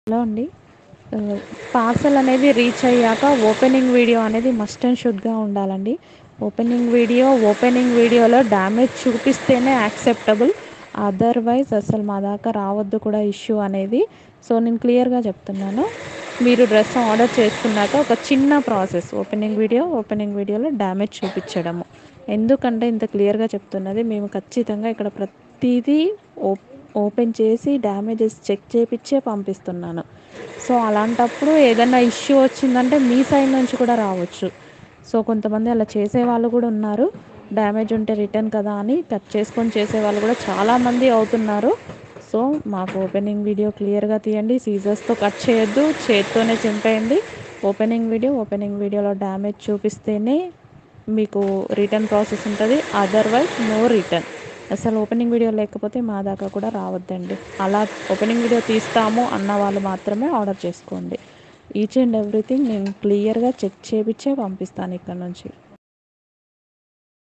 hello అండి parcel అనేది reach అయ్యాక ఓపెనింగ్ వీడియో అనేది మస్ట్ అండ్ షుడ్గా ఉండాలండి ఓపెనింగ్ వీడియో ఓపెనింగ్ వీడియోలో డ్యామేజ్ చూపిస్తేనే యాక్సెప్టబుల్ అదర్వైజ్ అసలు మా దాకా రావద్దు కూడా ఇష్యూ అనేది సో నేను క్లియర్గా చెప్తున్నాను మీరు డ్రెస్ ఆర్డర్ చేసుకున్నాక ఒక చిన్న ప్రాసెస్ ఓపెనింగ్ వీడియో ఓపెనింగ్ వీడియోలో డ్యామేజ్ చూపించడము ఎందుకంటే ఇంత క్లియర్గా చెప్తున్నది మేము ఖచ్చితంగా ఇక్కడ ప్రతిదీ ఓ ఓపెన్ చేసి డ్యామేజెస్ చెక్ చేయించే పంపిస్తున్నాను సో అలాంటప్పుడు ఏదైనా ఇష్యూ వచ్చిందంటే మీ సైడ్ నుంచి కూడా రావచ్చు సో కొంతమంది అలా చేసే వాళ్ళు కూడా ఉన్నారు డ్యామేజ్ ఉంటే రిటర్న్ కదా అని కట్ చేసుకొని చేసే వాళ్ళు కూడా చాలామంది అవుతున్నారు సో మాకు ఓపెనింగ్ వీడియో క్లియర్గా తీయండి సీజర్స్తో కట్ చేయొద్దు చేత్తోనే చింపేయండి ఓపెనింగ్ వీడియో ఓపెనింగ్ వీడియోలో డ్యామేజ్ చూపిస్తేనే మీకు రిటర్న్ ప్రాసెస్ ఉంటుంది అదర్వైజ్ నో రిటర్న్ అసలు ఓపెనింగ్ వీడియో లేకపోతే మా దాకా కూడా రావద్దండి అలా ఓపెనింగ్ వీడియో తీస్తాము అన్న వాళ్ళు మాత్రమే ఆర్డర్ చేసుకోండి ఈచ్ అండ్ ఎవ్రీథింగ్ నేను క్లియర్గా చెక్ చేయించే పంపిస్తాను ఇక్కడ నుంచి